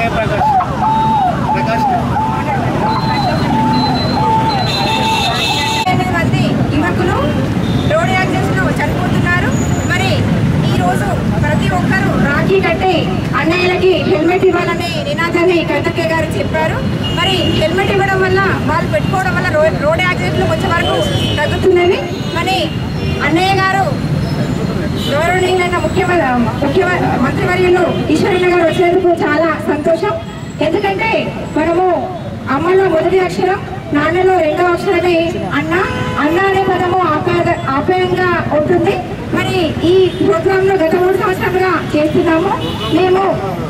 ఎనిమిది మంది యువకులు రోడ్ యాక్సిడెంట్స్ లో చనిపోతున్నారు మరి ఈ రోజు ప్రతి ఒక్కరూ రాఖీ కట్టి అన్నయ్యలకి హెల్మెట్ ఇవ్వాలనే నినాదాన్ని కవితక్క గారు చెప్పారు మరి హెల్మెట్ ఇవ్వడం వల్ల వాళ్ళు పెట్టుకోవడం వల్ల రో రోడ్ యాక్సిడెంట్లు కొంచెం వరకు తగ్గుతున్నవి మరి అన్నయ్య గారు గౌరవనీయులైన ముఖ్యమంత్రి ముఖ్య మంత్రివర్యులు ఈశ్వరన్న గారు వచ్చినందుకు చాలా సంతోషం ఎందుకంటే మనము అమ్మలో మొదటి అక్షరం నాన్నలో రెండో అక్షరమే అన్న అన్న అనే పదము ఆప్యాయ ఆప్యాయంగా ఉంటుంది మరి ఈ ప్రోగ్రామ్ లో గత మూడు సంవత్సరాలుగా చేస్తున్నాము మేము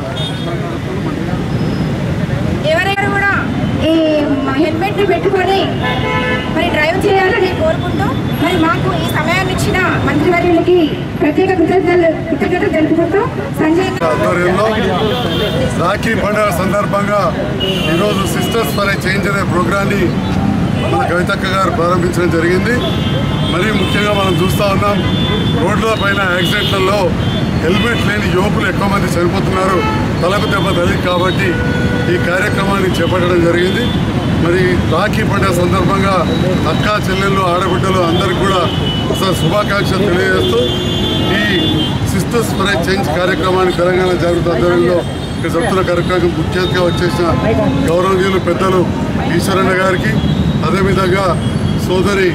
ఎవరైనా కూడా ఈ హెల్మెట్ ని పెట్టుకొని మరి డ్రైవ్ చేయాలని కోరుకుంటూ మరి మాకు ఈ సమయాన్ని ఇచ్చిన మంత్రివర్యులకి ప్రత్యేక కృతజ్ఞతలు కృతజ్ఞతలు తెలుపుకుంటూ సంజయ్ ఆధ్వర్యంలో రాఖీ పండుగ సందర్భంగా ఈరోజు సిస్టర్స్ ఫర్ ఏ చేంజ్ అనే ప్రోగ్రాన్ని మన కవితక్క గారు ప్రారంభించడం జరిగింది మరి ముఖ్యంగా మనం చూస్తూ ఉన్నాం రోడ్ల పైన యాక్సిడెంట్లలో హెల్మెట్ లేని యువకులు ఎక్కువ మంది చనిపోతున్నారు తలకు దెబ్బ తగిలి కాబట్టి ఈ కార్యక్రమాన్ని చేపట్టడం జరిగింది మరి రాఖీ పండుగ సందర్భంగా అక్క చెల్లెళ్ళు ఆడబిడ్డలు అందరికీ కూడా ఒకసారి శుభాకాంక్షలు తెలియజేస్తూ ఈ సిస్టర్స్ ఫర్ చేంజ్ కార్యక్రమాన్ని తెలంగాణ జాగృతి ఆధ్వర్యంలో ఇక్కడ జరుగుతున్న కార్యక్రమం ముఖ్య అతిథిగా వచ్చేసిన గౌరవనీయులు పెద్దలు ఈశ్వరన్న గారికి అదేవిధంగా సోదరి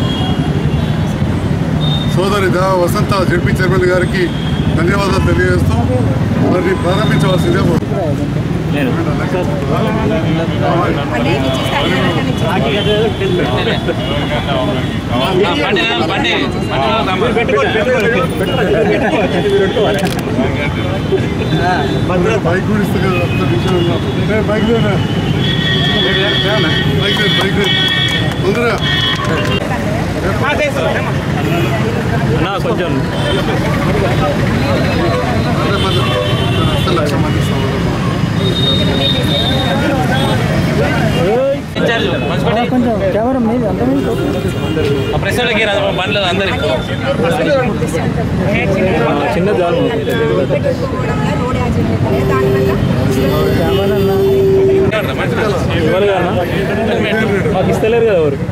సోదరి దేవ వసంత జడ్పీ చైర్మన్ గారికి ధన్యవాదాలు తెలియజేస్తూ మరి ప్రారంభించవలసిందే బైక్ కూడా ఇస్తే కదా ఒక్క నిమిషం ఉన్నా. ఏ, బైక్ లేనా? బైక్ లేదు, బైక్ లేదు. తొందరగా కొంచెం అదే మంది వస్తే లక్ష మంది సమాధానం కొంచెం కెమెరా మీద అంత ప్రెస్ వాళ్ళకి రాదు బండ్లు అందరికి చిన్న జాలు రోడ్ యాక్సిడెంట్ దానివల్ల ఇవ్వాలి కదా మాకు ఇస్తలేరు కదా ఎవరు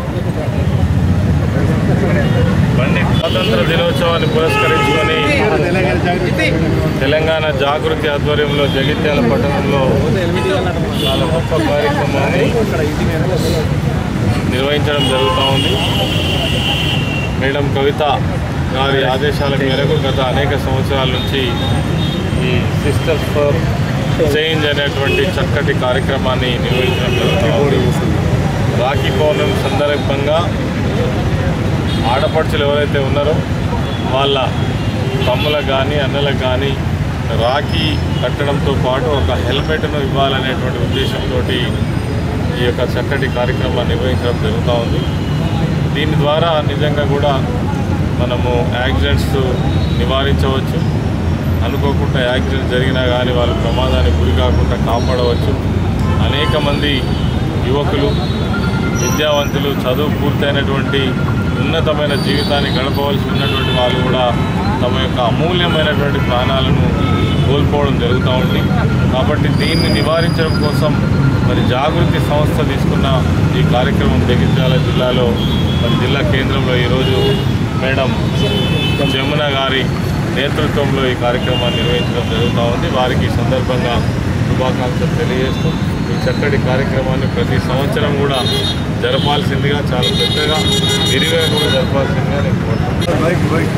స్వాతంత్ర దినోత్సవాన్ని పురస్కరించుకొని తెలంగాణ జాగృతి ఆధ్వర్యంలో జగిత్యాల పట్టణంలో చాలా గొప్ప కార్యక్రమాన్ని నిర్వహించడం జరుగుతూ ఉంది మేడం కవిత గారి ఆదేశాల మేరకు గత అనేక సంవత్సరాల నుంచి ఈ సిస్టర్స్ ఫర్ చేంజ్ అనేటువంటి చక్కటి కార్యక్రమాన్ని నిర్వహించడం జరుగుతూ ఉంది రాఖీ పౌర్ణమి సందర్భంగా ఆడపడుచులు ఎవరైతే ఉన్నారో వాళ్ళ తమ్ములకు కానీ అన్నలకు కానీ రాఖీ కట్టడంతో పాటు ఒక హెల్మెట్ను ఇవ్వాలనేటువంటి ఉద్దేశంతో ఈ యొక్క చక్కటి కార్యక్రమాన్ని నిర్వహించడం జరుగుతూ ఉంది దీని ద్వారా నిజంగా కూడా మనము యాక్సిడెంట్స్ నివారించవచ్చు అనుకోకుండా యాక్సిడెంట్ జరిగినా కానీ వాళ్ళు ప్రమాదానికి గురి కాకుండా కాపాడవచ్చు అనేక మంది యువకులు విద్యావంతులు చదువు పూర్తయినటువంటి ఉన్నతమైన జీవితాన్ని గడపవలసి ఉన్నటువంటి వాళ్ళు కూడా తమ యొక్క అమూల్యమైనటువంటి ప్రాణాలను కోల్పోవడం జరుగుతూ ఉంది కాబట్టి దీన్ని నివారించడం కోసం మరి జాగృతి సంస్థ తీసుకున్న ఈ కార్యక్రమం జగిత్యాల జిల్లాలో మరి జిల్లా కేంద్రంలో ఈరోజు మేడం జమున గారి నేతృత్వంలో ఈ కార్యక్రమాన్ని నిర్వహించడం జరుగుతూ ఉంది వారికి ఈ సందర్భంగా శుభాకాంక్షలు తెలియజేస్తూ ఈ చక్కటి కార్యక్రమాన్ని ప్రతి సంవత్సరం కూడా జరపాల్సిందిగా చాలా పెద్దగా విరిగా కూడా జరపాల్సిందిగా నేను కోరుతున్నాను బైక్ బైక్